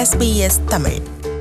SBS Tamil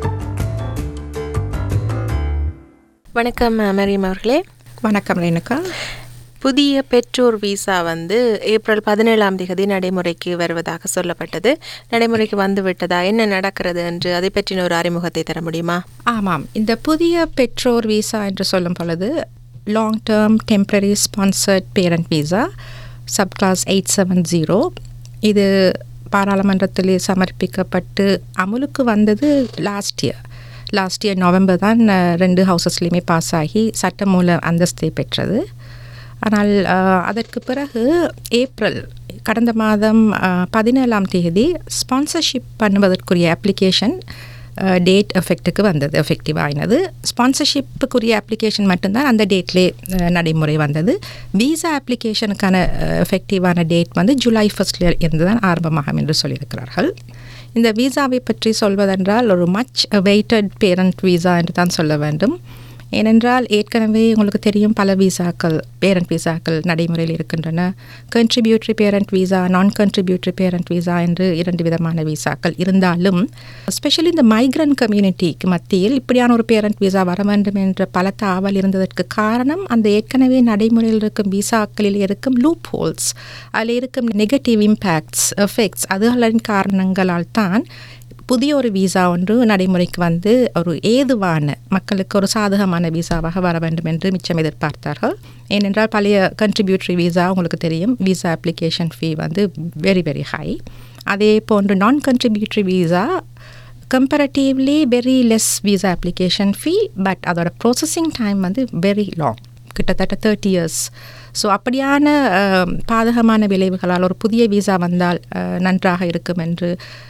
வணக்கம் மரியம் அவர்களே வணக்கம் ரேணுகா புதிய பெற்றோர் விசா வந்து ஏப்ரல் பதினேழாம் தேதி நடைமுறைக்கு வருவதாக சொல்லப்பட்டது நடைமுறைக்கு வந்து விட்டதா என்ன நடக்கிறது என்று அதை பற்றின ஒரு அறிமுகத்தை தர முடியுமா ஆமாம் இந்த புதிய பெற்றோர் விசா என்று சொல்லும் பொழுது long term temporary sponsored parent visa subclass eight seven zero இது பாராளுமன்றத்தில் சமர்ப்பிக்கப்பட்டு அமுலுக்கு வந்தது last year last year November தான் அஹ், ரெண்டு ஹவுசஸ்லேயுமே பாஸ் ஆகி சட்டமூல அந்தஸ்தை பெற்றது ஆனால் அஹ், அதற்கு பிறகு ஏப்ரல் கடந்த மாதம் அஹ், பதினேழாம் தேதி ஸ்பான்சர்ஷிப் பண்ணுவதற்குரிய அப்ளிகேஷன் டேட் எஃபெக்ட்டுக்கு வந்தது எஃபெக்டிவ் ஆயினது ஸ்பான்சர்ஷிப்புக்குரிய அப்ளிகேஷன் மட்டும்தான் அந்த டேட்லே நடைமுறை வந்தது விசா அப்ளிகேஷனுக்கான எஃபெக்டிவான டேட் வந்து ஜூலை ஃபர்ஸ்ட்ல இருந்து தான் ஆரம்பமாகும் என்று சொல்லியிருக்கிறார்கள் இந்த விசாவை பற்றி சொல்வதென்றால் ஒரு மச் வெயிட்டட் பேரண்ட் விசா என்று தான் சொல்ல வேண்டும் ஏனென்றால் ஏற்கனவே உங்களுக்கு தெரியும் பல விசாக்கள் பேரண்ட் விசாக்கள் நடைமுறையில் இருக்கின்றன கன்ட்ரிபியூட்டரி பேரண்ட் விசா நான் கன்ட்ரிபியூட்டரி பேரண்ட் விசா என்று இரண்டு விதமான விசாக்கள் இருந்தாலும் ஸ்பெஷலி இந்த மைக்ரண்ட் கம்யூனிட்டிக்கு மத்தியில் இப்படியான ஒரு பேரண்ட் விசா வர வேண்டும் என்ற பல தாவல் இருந்ததற்கு காரணம் அந்த ஏற்கனவே நடைமுறையில் இருக்கும் விசாக்களில் இருக்கும் லூப் ஹோல்ஸ் அதில் இருக்கும் நெகட்டிவ் இம்பேக்ட்ஸ் எஃபெக்ட்ஸ் அதுகளின் காரணங்களால் தான் புதிய ஒரு விசா ஒன்று நடைமுறைக்கு வந்து ஒரு ஏதுவான மக்களுக்கு ஒரு சாதகமான விசாவாக வர வேண்டும் என்று மிச்சம் எதிர்பார்த்தார்கள் ஏனென்றால் பழைய கன்ட்ரிபியூட்டரி விசா உங்களுக்கு தெரியும் விசா அப்ளிகேஷன் ஃபீ வந்து வெரி வெரி ஹை அதே போன்று நான் contributory visa comparatively very less visa application fee but அதோட ப்ராசஸிங் டைம் வந்து வெரி லாங் கிட்டத்தட்ட தேர்ட்டி இயர்ஸ் ஸோ அப்படியான அஹ், பாதகமான விளைவுகளால் ஒரு புதிய விசா வந்தால் அஹ், நன்றாக இருக்கும் என்று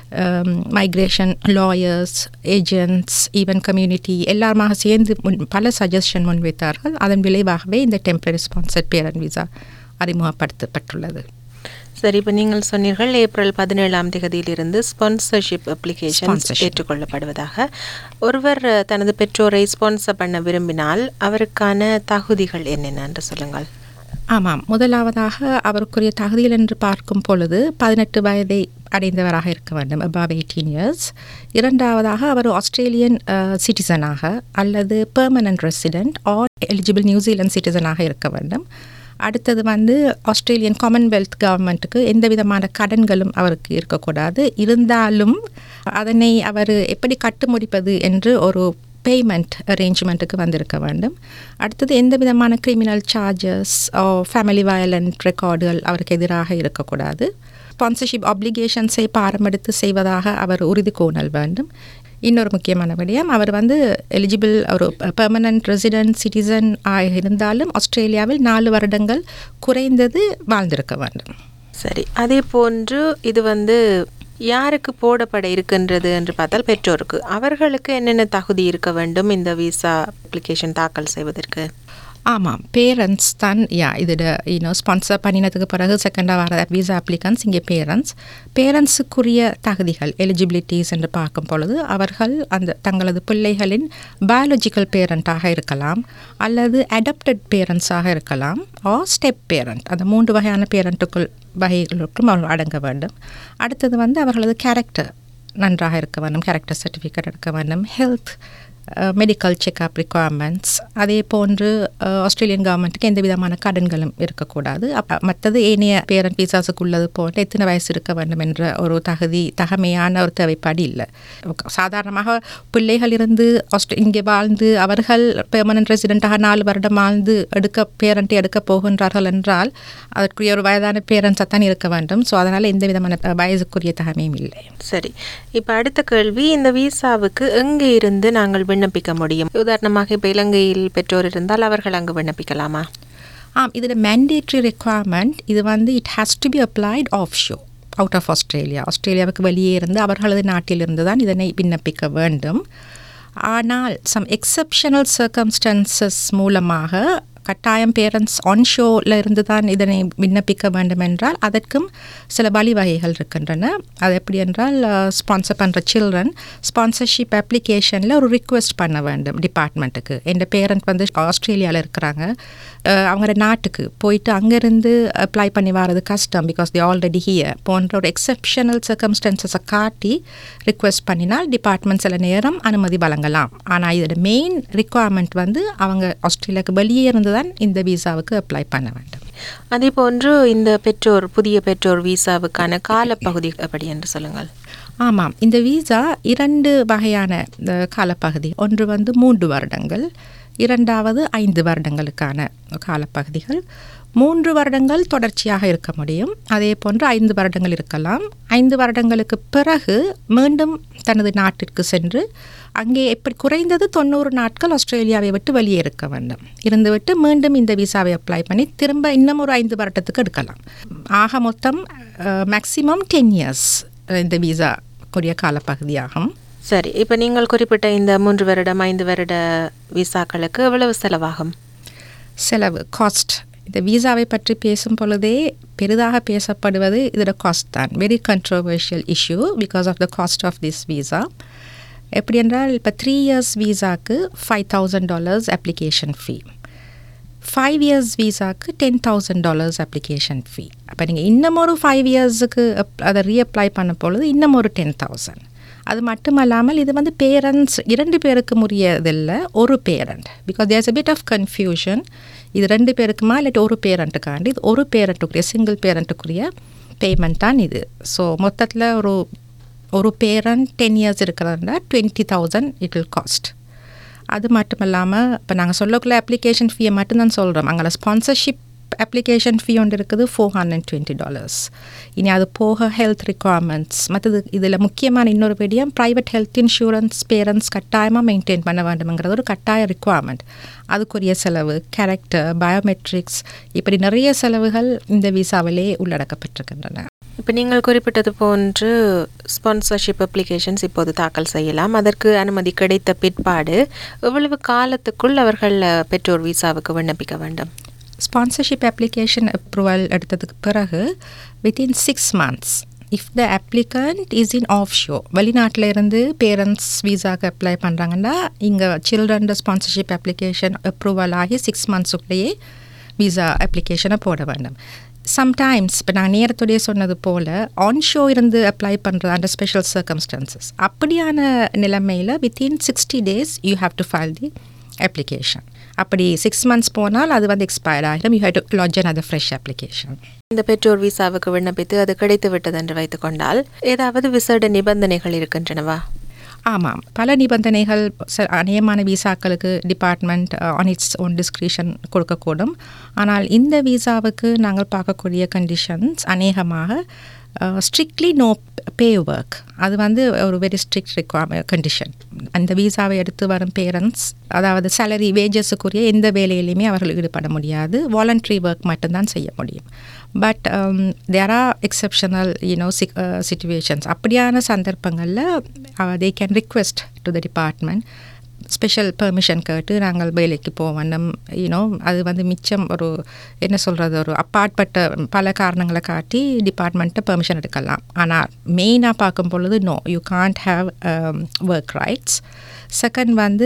migration lawyers agents even community எல்லாருமாக சேர்ந்து முன் பல சஜஷன் முன்வைத்தார்கள் அதன் விளைவாகவே இந்த டெம்பரரி ஸ்பான்சர்ட் பேரண்ட் விசா அறிமுகப்படுத்தப்பட்டுள்ளது சரி இப்போ நீங்கள் சொன்னீர்கள் ஏப்ரல் பதினேழாம் தேதியிலிருந்து ஸ்பான்சர்ஷிப் அப்ளிகேஷன் Sponsorship. ஏற்றுக்கொள்ளப்படுவதாக ஒருவர் அஹ், தனது பெற்றோரை ஸ்பான்சர் பண்ண விரும்பினால் அவருக்கான தகுதிகள் என்னென்ன என்று சொல்லுங்கள் ஆமாம் முதலாவதாக அவருக்குரிய தகுதிகள் என்று பார்க்கும் பொழுது பதினெட்டு வயதை அடைந்தவராக இருக்க வேண்டும் above எயிட்டீன் இயர்ஸ் இரண்டாவதாக அவர் ஆஸ்திரேலியன் சிட்டிசனாக அல்லது permanent resident or eligible New Zealand சிட்டிசனாக இருக்க வேண்டும் அடுத்தது வந்து ஆஸ்திரேலியன் காமன்வெல்த் கவர்மெண்ட்டுக்கு எந்த விதமான கடன்களும் அவருக்கு இருக்கக்கூடாது இருந்தாலும் அதனை அவர் எப்படி கட்டு முடிப்பது என்று ஒரு பேமெண்ட் அரேஞ்ச்மெண்ட்டுக்கு வந்திருக்க வேண்டும் அடுத்தது எந்த விதமான கிரிமினல் சார்ஜஸ் ஃபேமிலி வயலண்ட் ரெக்கார்டுகள் அவருக்கு எதிராக இருக்கக்கூடாது ஸ்பான்சர்ஷிப் ஆப்ளிகேஷன்ஸை பாரமெடுத்து செய்வதாக அவர் உறுதி கோணல் வேண்டும் இன்னொரு முக்கியமான விடயம் அவர் வந்து எலிஜிபிள் ஒரு பெர்மனன்ட் ரெசிடென்ட் சிட்டிசன் ஆக இருந்தாலும் ஆஸ்திரேலியாவில் நாலு வருடங்கள் குறைந்தது வாழ்ந்திருக்க வேண்டும் சரி அதே போன்று இது வந்து யாருக்கு போடப்பட இருக்கின்றது என்று பார்த்தால் பெற்றோருக்கு அவர்களுக்கு என்னென்ன தகுதி இருக்க வேண்டும் இந்த விசா அப்ளிகேஷன் தாக்கல் செய்வதற்கு ஆமாம் பேரண்ட்ஸ் தான் யா இதோட இன்னும் ஸ்பான்சர் பண்ணினதுக்கு பிறகு செகண்டாக வர விசா அப்ளிகன்ஸ் இங்கே பேரண்ட்ஸ் பேரண்ட்ஸுக்குரிய தகுதிகள் எலிஜிபிலிட்டிஸ் என்று பார்க்கும் பொழுது அவர்கள் அந்த தங்களது பிள்ளைகளின் பயாலஜிக்கல் பேரண்ட்டாக இருக்கலாம் அல்லது அடாப்டட் பேரண்ட்ஸாக இருக்கலாம் ஆர் ஸ்டெப் பேரண்ட் அந்த மூன்று வகையான பேரண்ட்டுக்குள் வகைகளுக்கும் அவர்கள் அடங்க வேண்டும் அடுத்தது வந்து அவர்களது கேரக்டர் நன்றாக இருக்க வேண்டும் கேரக்டர் சர்டிஃபிகேட் எடுக்க வேண்டும் ஹெல்த் மெடிக்கல் செக்அப் ரிக்குவயர்மெண்ட்ஸ் அதே போன்று அஹ், ஆஸ்திரேலியன் கவர்மெண்ட்டுக்கு எந்த விதமான கடன்களும் இருக்கக்கூடாது அப்ப மற்றது ஏனைய பேரண்ட் விசாஸுக்கு உள்ளது போன்று எத்தனை வயசு இருக்க வேண்டும் என்ற ஒரு தகுதி தகமையான ஒரு தேவைப்பாடு இல்லை சாதாரணமாக பிள்ளைகள் இருந்து ஆஸ்திரே இங்கே வாழ்ந்து அவர்கள் பெர்மனன்ட் ரெசிடெண்ட்டாக நாலு வருடம் வாழ்ந்து எடுக்க பேரண்ட்டை எடுக்க போகின்றார்கள் என்றால் அதற்குரிய ஒரு வயதான பேரண்ட்ஸாக தான் இருக்க வேண்டும் ஸோ அதனால் எந்த விதமான அஹ், வயதுக்குரிய தகமையும் இல்லை சரி இப்போ அடுத்த கேள்வி இந்த விசாவுக்கு எங்கே இருந்து நாங்கள் விண்ணப்பிக்க முடியும் உதாரணமாக இப்போ இலங்கையில் பெற்றோர் இருந்தால் அவர்கள் அங்கு விண்ணப்பிக்கலாமா ஆம் இதில் மேண்டேட்ரி ரெக்குவயர்மெண்ட் இது வந்து it has to be applied offshore out of Australia ஆஸ்திரேலியாவுக்கு வெளியே இருந்து அவர்களது நாட்டிலிருந்து தான் இதனை விண்ணப்பிக்க வேண்டும் ஆனால் சம் எக்ஸப்ஷனல் சர்க்கம்ஸ்டன்சஸ் மூலமாக கட்டாயம் பேரண்ட்ஸ் ஆன்ஷோவில் இருந்து தான் இதனை விண்ணப்பிக்க வேண்டும் என்றால் அதற்கும் சில வழிவகைகள் இருக்கின்றன அது எப்படி என்றால் ஸ்பான்சர் பண்ணுற சில்ட்ரன் ஸ்பான்சர்ஷிப் அப்ளிகேஷனில் ஒரு ரிக்வெஸ்ட் பண்ண வேண்டும் டிபார்ட்மெண்ட்டுக்கு என் பேரண்ட் வந்து ஆஸ்திரேலியாவில் இருக்கிறாங்க அஹ், அவங்களோட நாட்டுக்கு போயிட்டு அங்கேருந்து அப்ளை பண்ணி வர்றது கஷ்டம் பிகாஸ் தி ஆல்ரெடி ஹியர் போன்ற ஒரு எக்ஸப்ஷனல் சர்க்கம்ஸ்டன்சஸை காட்டி ரிக்வெஸ்ட் பண்ணினால் டிபார்ட்மெண்ட் சில நேரம் அனுமதி வழங்கலாம் ஆனால் இதோட மெயின் ரிக்குவயர்மெண்ட் வந்து அவங்க ஆஸ்திரேலியாவுக்கு வெளியே இருந்து தான் இந்த விசாவுக்கு அப்ளை பண்ண வேண்டும் அதே போன்று இந்த பெற்றோர் புதிய பெற்றோர் விசாவுக்கான காலப்பகுதி எப்படி என்று சொல்லுங்கள் ஆமாம் இந்த விசா இரண்டு வகையான அஹ், காலப்பகுதி ஒன்று வந்து மூன்று வருடங்கள் இரண்டாவது ஐந்து வருடங்களுக்கான காலப்பகுதிகள் மூன்று வருடங்கள் தொடர்ச்சியாக இருக்க முடியும் அதே போன்று ஐந்து வருடங்கள் இருக்கலாம் ஐந்து வருடங்களுக்கு பிறகு மீண்டும் தனது நாட்டிற்கு சென்று அங்கே எப்படி குறைந்தது தொண்ணூறு நாட்கள் ஆஸ்திரேலியாவை விட்டு வெளியே இருக்க வேண்டும் இருந்துவிட்டு மீண்டும் இந்த விசாவை அப்ளை பண்ணி திரும்ப இன்னும் ஒரு ஐந்து வருடத்துக்கு எடுக்கலாம் ஆக மொத்தம் மேக்ஸிமம் டென் இயர்ஸ் இந்த விசா கூடிய காலப்பகுதியாகும் சரி இப்போ நீங்கள் குறிப்பிட்ட இந்த மூன்று வருடம் ஐந்து வருட விசாக்களுக்கு எவ்வளவு செலவாகும் செலவு காஸ்ட் இந்த விசாவை பற்றி பேசும் பொழுதே பெரிதாக பேசப்படுவது இதோட காஸ்ட் தான் very controversial issue because of the cost of this visa எப்படி என்றால் இப்போ த்ரீ இயர்ஸ் விசாக்கு five thousand dollars application fee five years விசாக்கு ten thousand dollars application fee அப்போ நீங்கள் இன்னும் ஒரு ஃபைவ் இயர்ஸுக்கு அதை ரீஅப்ளை பண்ண பொழுது இன்னும் ஒரு டென் தௌசண்ட் அது மட்டுமல்லாமல் இது வந்து பேரண்ட்ஸ் இரண்டு பேருக்கு உரியதில்லை ஒரு parent because there's a bit of confusion இது ரெண்டு பேருக்குமா இல்லாட்டி ஒரு பேரண்ட்டுக்காண்டி இது ஒரு பேரண்ட்டுக்குரிய சிங்கிள் பேரண்ட்டுக்குரிய பேமெண்ட் தான் இது ஸோ மொத்தத்தில் ஒரு ஒரு பேரண்ட் டென் இயர்ஸ் இருக்கிறதா twenty thousand it will cost அது மட்டும் இல்லாமல் இப்போ நாங்கள் சொல்லக்குள்ள அப்ளிகேஷன் ஃபீயை மட்டும்தான் சொல்கிறோம் அங்கே ஸ்பான்சர்ஷிப் அப்ளிகேஷன் ஃபீ ஒன்று இருக்குது ஃபோர் ஹண்ட்ரட் டுவெண்ட்டி டாலர்ஸ் இனி அது போக ஹெல்த் ரிக்குவயர்மெண்ட்ஸ் மற்றது இதில் முக்கியமான இன்னொரு விடயம் ப்ரைவேட் ஹெல்த் இன்சூரன்ஸ் பேரண்ட்ஸ் கட்டாயமாக மெயின்டைன் பண்ண வேண்டும்ங்கிறது ஒரு கட்டாய ரிக்குவயர்மெண்ட் அதுக்குரிய செலவு கேரக்டர் பயோமெட்ரிக்ஸ் இப்படி நிறைய செலவுகள் இந்த விசாவிலே உள்ளடக்கப்பட்டிருக்கின்றன இப்போ நீங்கள் குறிப்பிட்டது போன்று ஸ்பான்சர்ஷிப் அப்ளிகேஷன்ஸ் இப்போது தாக்கல் செய்யலாம் அதற்கு அனுமதி கிடைத்த பிற்பாடு எவ்வளவு காலத்துக்குள் அவர்கள் அஹ், பெற்றோர் விசாவுக்கு விண்ணப்பிக்க வேண்டும் ஸ்பான்சர்ஷிப் அப்ளிகேஷன் அப்ரூவல் எடுத்ததுக்கு பிறகு within six months if the applicant is in offshore வெளிநாட்டில் இருந்து பேரண்ட்ஸ் விசாக்கு அப்ளை பண்ணுறாங்கன்னா இங்கே சில்ட்ரன் ஸ்பான்சர்ஷிப் அப்ளிகேஷன் அப்ரூவல் ஆகி சிக்ஸ் மந்த்ஸுக்குள்ளேயே விசா அப்ளிகேஷனை போட வேண்டும் சம்டைம்ஸ் இப்போ நான் நேரத்தோடய சொன்னது போல் ஆன் ஷோ இருந்து அப்ளை பண்ணுறது அண்டர் ஸ்பெஷல் சர்க்கம்ஸ்டன்சஸ் அப்படியான நிலைமையில் within sixty days you have to file the application அப்படி சிக்ஸ் மந்த்ஸ் போனால் அது வந்து எக்ஸ்பயர் ஆகிடும் you have to lodge another fresh application இந்த பெற்றோர் விசாவுக்கு விண்ணப்பித்து அது கிடைத்து விட்டது என்று வைத்துக்கொண்டால் ஏதாவது விசேட நிபந்தனைகள் இருக்கின்றனவா ஆமாம் பல நிபந்தனைகள் ச- அநேகமான விசாக்களுக்கு department on its own discretion கொடுக்கக்கூடும் ஆனால் இந்த விசாவுக்கு நாங்கள் பார்க்கக்கூடிய கண்டிஷன்ஸ் அநேகமாக ஸ்ட்ரிக்ட்லி நோ பே ஒர்க் அது வந்து ஒரு வெரி ஸ்ட்ரிக்ட் ரிக்வயர்மெண்ட் கண்டிஷன் அந்த விசாவை எடுத்து வரும் பேரண்ட்ஸ் அதாவது சேலரி வேஜஸுக்குரிய எந்த வேலையிலையுமே அவர்கள் ஈடுபட முடியாது வாலண்ட்ரி ஒர்க் மட்டும்தான் செய்ய முடியும் but there are exceptional you know situations அப்படியான சந்தர்ப்பங்களில் they can request to the department special permission கேட்டு நாங்கள் வேலைக்கு போவோம் யூனோ அது வந்து மிச்சம் ஒரு என்ன சொல்கிறது ஒரு அப்பாற்பட்ட பல காரணங்களை காட்டி டிபார்ட்மெண்ட்டை பெர்மிஷன் எடுக்கலாம் ஆனால் மெயினாக பார்க்கும் பொழுது no you can't have work rights second வந்து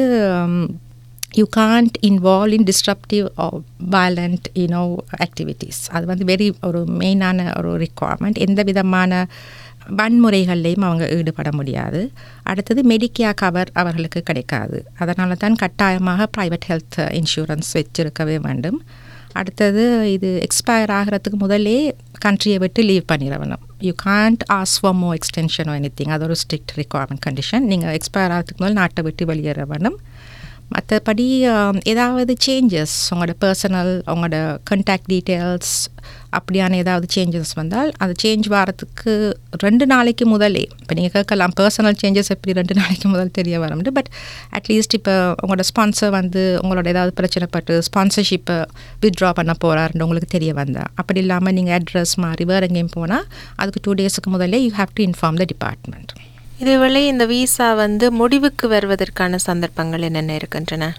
you can't involve in disruptive violent you know activities அது வந்து வெரி ஒரு மெயினான ஒரு ரிக்குவயர்மெண்ட் எந்த விதமான வன்முறைகள்லையும் அவங்க ஈடுபட முடியாது அடுத்தது மெடிக்கேர் கவர் அவர்களுக்கு கிடைக்காது அதனால தான் கட்டாயமாக ப்ரைவேட் ஹெல்த் இன்சூரன்ஸ் வச்சிருக்கவே வேண்டும் அடுத்தது இது எக்ஸ்பயர் ஆகிறதுக்கு முதல்லே கண்ட்ரியை விட்டு லீவ் பண்ணிட வேணும் you can't ask for more extension anything அது ஒரு ஸ்ட்ரிக்ட் ரிக்குவயர்மெண்ட் கண்டிஷன் நீங்கள் எக்ஸ்பயர் ஆகிறதுக்கு முதல் நாட்டை விட்டு வெளியேற வேணும் மற்றபடி ஏதாவது சேஞ்சஸ் உங்களோட பர்சனல் உங்களோட கண்டாக்ட் டீட்டெயில்ஸ் அப்படியான ஏதாவது சேஞ்சஸ் வந்தால் அது சேஞ்ச் வாரத்துக்கு ரெண்டு நாளைக்கு முதலே இப்போ நீங்கள் கேட்கலாம் பர்சனல் சேஞ்சஸ் எப்படி ரெண்டு நாளைக்கு முதல் தெரிய வரும்னு பட் அட்லீஸ்ட் இப்போ உங்களோட ஸ்பான்சர் வந்து உங்களோட ஏதாவது பிரச்சனைப்பட்டு ஸ்பான்சர்ஷிப்பை வித்ட்ரா பண்ண போகிறாருன்னு உங்களுக்கு தெரிய வந்தா அப்படி இல்லாமல் நீங்கள் அட்ரஸ் மாறி வேறு எங்கேயும் போனால் அதுக்கு டூ டேஸுக்கு முதல்லே you have to inform the department இதேவேளை இந்த விசா வந்து முடிவுக்கு வருவதற்கான சந்தர்ப்பங்கள் என்னென்ன இருக்கின்றன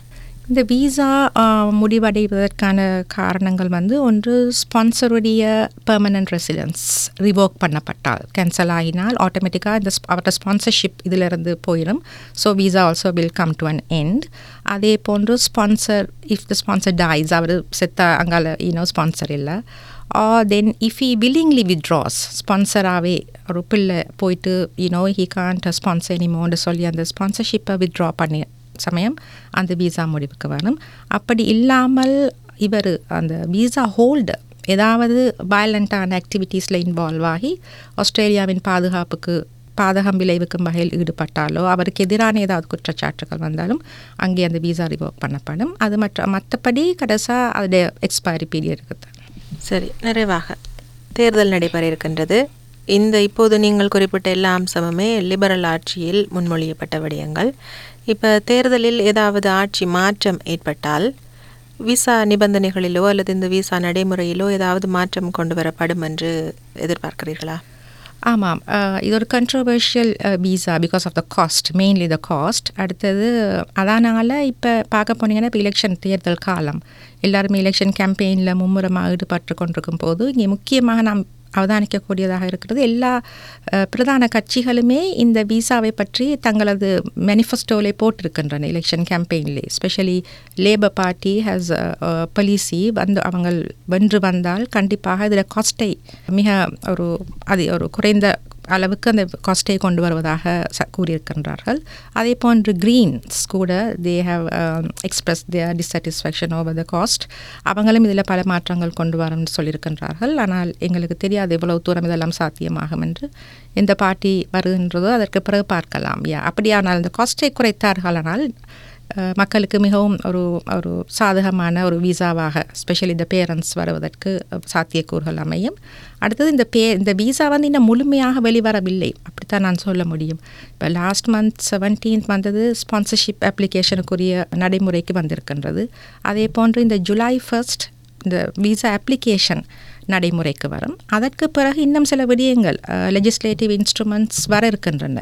இந்த விசா முடிவடைவதற்கான காரணங்கள் வந்து ஒன்று ஸ்பான்சருடைய பெர்மனன்ட் ரெசிடென்ஸ் ரிவோக் பண்ணப்பட்டால் கேன்சல் ஆகினால் ஆட்டோமேட்டிக்காக இந்த sp- அவரோட ஸ்பான்சர்ஷிப் இதிலிருந்து போயிடும் so visa also will come to an end அதே போன்று sponsor if the sponsor dies அவர் செத்த அங்கால ஈனோ ஸ்பான்சர் இல்லை or then if he willingly withdraws ஸ்பான்சராகவே ஒரு பிள்ளை போயிட்டு யூனோ ஹி கான்ட் ஸ்பான்சர் எனிமோன்னு சொல்லி அந்த ஸ்பான்சர்ஷிப்பை வித்ட்ரா பண்ணி சமயம் அந்த விசா முடிவுக்கு வரும் அப்படி இல்லாமல் இவர் அந்த விசா ஹோல்டர் ஏதாவது வயலண்ட்டான ஆக்டிவிட்டீஸில் இன்வால்வ் ஆகி ஆஸ்திரேலியாவின் பாதுகாப்புக்கு பாதகம் விளைவிக்கும் வகையில் ஈடுபட்டாலோ அவருக்கு எதிரான ஏதாவது குற்றச்சாட்டுகள் வந்தாலும் அங்கே அந்த விசா ரிவோக் பண்ணப்படும் அது மற்ற மற்றபடி கடைசாக அதோடைய எக்ஸ்பைரி பீரியட் இருக்குது சரி நிறைவாக தேர்தல் நடைபெற இருக்கின்றது இந்த இப்போது நீங்கள் குறிப்பிட்ட எல்லா அம்சமுமே லிபரல் ஆட்சியில் முன்மொழியப்பட்ட விடயங்கள் இப்போ தேர்தலில் ஏதாவது ஆட்சி மாற்றம் ஏற்பட்டால் விசா நிபந்தனைகளிலோ அல்லது இந்த விசா நடைமுறையிலோ ஏதாவது மாற்றம் கொண்டு வரப்படும் என்று எதிர்பார்க்கிறீர்களா ஆமாம் அஹ், இது ஒரு controversial visa because of the cost mainly the cost அடுத்தது அதனால் இப்போ பார்க்க போனீங்கன்னா இப்போ எலெக்ஷன் தேர்தல் காலம் எல்லாருமே எலெக்ஷன் கேம்பெயினில் மும்முரமாக ஈடுபட்டு கொண்டிருக்கும் போது இங்கே முக்கியமாக நாம் அவதானிக்கக்கூடியதாக இருக்கிறது எல்லா அஹ், பிரதான கட்சிகளுமே இந்த விசாவை பற்றி தங்களது மேனிஃபெஸ்டோவிலே போட்டிருக்கின்றன எலெக்ஷன் கேம்பெயின்லே specially labour party has policy வந்து அவங்க வென்று வந்தால் கண்டிப்பாக இதில் காஸ்ட்டை மிக ஒரு அது ஒரு குறைந்த அளவுக்கு அந்த காஸ்ட்டை கொண்டு வருவதாக ச- கூறியிருக்கின்றார்கள் அதே போன்று கிரீன்ஸ் கூட they have express their dissatisfaction over the cost அவங்களும் இதில் பல மாற்றங்கள் கொண்டு வரும்னு சொல்லியிருக்கின்றார்கள் ஆனால் எங்களுக்கு தெரியாது எவ்வளவு தூரம் இதெல்லாம் சாத்தியமாகும் என்று எந்த பார்ட்டி வருகின்றதோ அதற்கு பிறகு பார்க்கலாம் யா அப்படியானால் இந்த காஸ்ட்டை குறைத்தார்களானால் அஹ், மக்களுக்கு மிகவும் ஒரு ஒரு சாதகமான ஒரு விசாவாக ஸ்பெஷலி இந்த பேரண்ட்ஸ் வருவதற்கு அஹ், சாத்தியக்கூறுகள் அமையும் அடுத்தது இந்த பே இந்த விசா வந்து இன்னும் முழுமையாக வெளிவரவில்லை அப்படித்தான் நான் சொல்ல முடியும் இப்போ லாஸ்ட் மந்த் செவன்டீன்த் வந்தது ஸ்பான்சர்ஷிப் அப்ளிகேஷனுக்குரிய நடைமுறைக்கு வந்திருக்கின்றது அதே போன்று இந்த ஜூலை ஃபர்ஸ்ட் இந்த விசா அப்ளிகேஷன் நடைமுறைக்கு வரும் அதற்கு பிறகு இன்னும் சில விடயங்கள் லெஜிஸ்லேட்டிவ் இன்ஸ்ட்ருமெண்ட்ஸ் வர இருக்கின்றன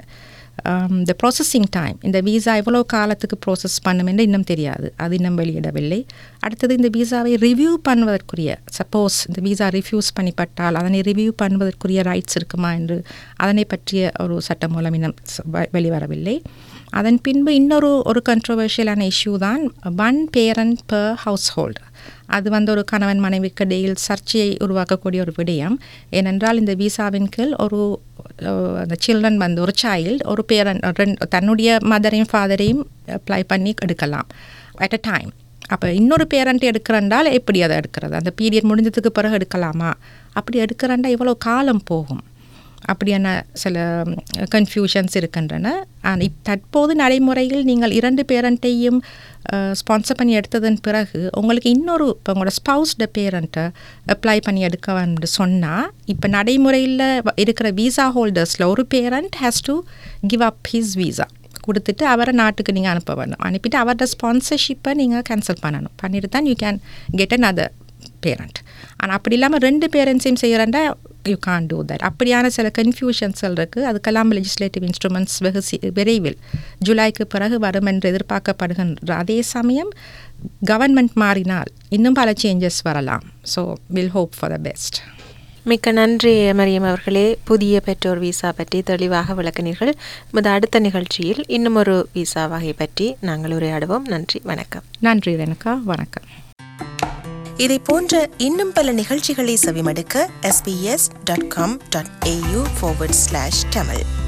த ப்ராசஸிங் டைம் இந்த விசா எவ்வளோ காலத்துக்கு ப்ராசஸ் பண்ணும் என்று இன்னும் தெரியாது அது இன்னும் வெளியிடவில்லை அடுத்தது இந்த விசாவை ரிவ்யூ பண்ணுவதற்குரிய சப்போஸ் இந்த விசா ரிஃப்யூஸ் பண்ணிப்பட்டால் அதனை ரிவ்யூ பண்ணுவதற்குரிய ரைட்ஸ் இருக்குமா என்று அதனை பற்றிய ஒரு சட்டம் மூலம் இன்னும் ச- வ- வெளிவரவில்லை அதன் பின்பு இன்னொரு ஒரு கண்ட்ரோவர்ஷியலான இஷ்யூ தான் ஒன் பேரண்ட் per ஹவுஸ் அது வந்து ஒரு கணவன் மனைவிக்கு இடையில் சர்ச்சையை உருவாக்கக்கூடிய ஒரு விடயம் ஏனென்றால் இந்த விசாவின் கீழ் ஒரு அஹ், அந்த சில்ட்ரன் வந்து ஒரு சைல்டு ஒரு பேரண்ட் ரெண்டு தன்னுடைய மதரையும் ஃபாதரையும் அப்ளை பண்ணி எடுக்கலாம் அட் அ டைம் அப்போ இன்னொரு பேரண்ட் எடுக்கிறண்டால் எப்படி அதை எடுக்கிறது அந்த பீரியட் முடிஞ்சதுக்கு பிறகு எடுக்கலாமா அப்படி எடுக்கிறண்டா இவ்வளோ காலம் போகும் அப்படியான சில கன்ஃபியூஷன்ஸ் இருக்கின்றன ஆனால் இப் தற்போது நடைமுறையில் நீங்கள் இரண்டு பேரண்ட்டையும் ஸ்பான்சர் பண்ணி எடுத்ததன் பிறகு உங்களுக்கு இன்னொரு இப்போ உங்களோட ஸ்பவுஸ்ட பேரண்ட்டை அப்ளை பண்ணி எடுக்க வந்து சொன்னால் இப்போ நடைமுறையில் இருக்கிற விசா ஹோல்டர்ஸில் ஒரு parent has to give up his visa கொடுத்துட்டு அவரை நாட்டுக்கு நீங்கள் அனுப்ப வேணும் அனுப்பிட்டு அவரோட ஸ்பான்சர்ஷிப்பை நீங்கள் கேன்சல் பண்ணணும் பண்ணிட்டு தான் you can get another parent ஆனால் அப்படி இல்லாமல் ரெண்டு பேரண்ட்ஸையும் செய்கிறண்டா யூ கான் டூ தட் அப்படியான சில கன்ஃபியூஷன்ஸ்கள் இருக்குது அதுக்கெல்லாம் லெஜிஸ்லேட்டிவ் இன்ஸ்ட்ருமெண்ட்ஸ் வெகு சி- விரைவில் ஜூலைக்கு பிறகு வரும் என்று எதிர்பார்க்கப்படுகின்ற அதே சமயம் கவர்மெண்ட் மாறினால் இன்னும் பல சேஞ்சஸ் வரலாம் so will hope for the best மிக்க நன்றி மரியம் அவர்களே புதிய பெற்றோர் விசா பற்றி தெளிவாக விளக்கினீர்கள் நமது அடுத்த நிகழ்ச்சியில் இன்னும் ஒரு விசா வகை பற்றி நாங்கள் உரையாடுவோம் நன்றி வணக்கம் நன்றி ரெனக்கா வணக்கம் இதை போன்ற இன்னும் பல நிகழ்ச்சிகளை செவிமடுக்க sbs.com.au forward slash tamil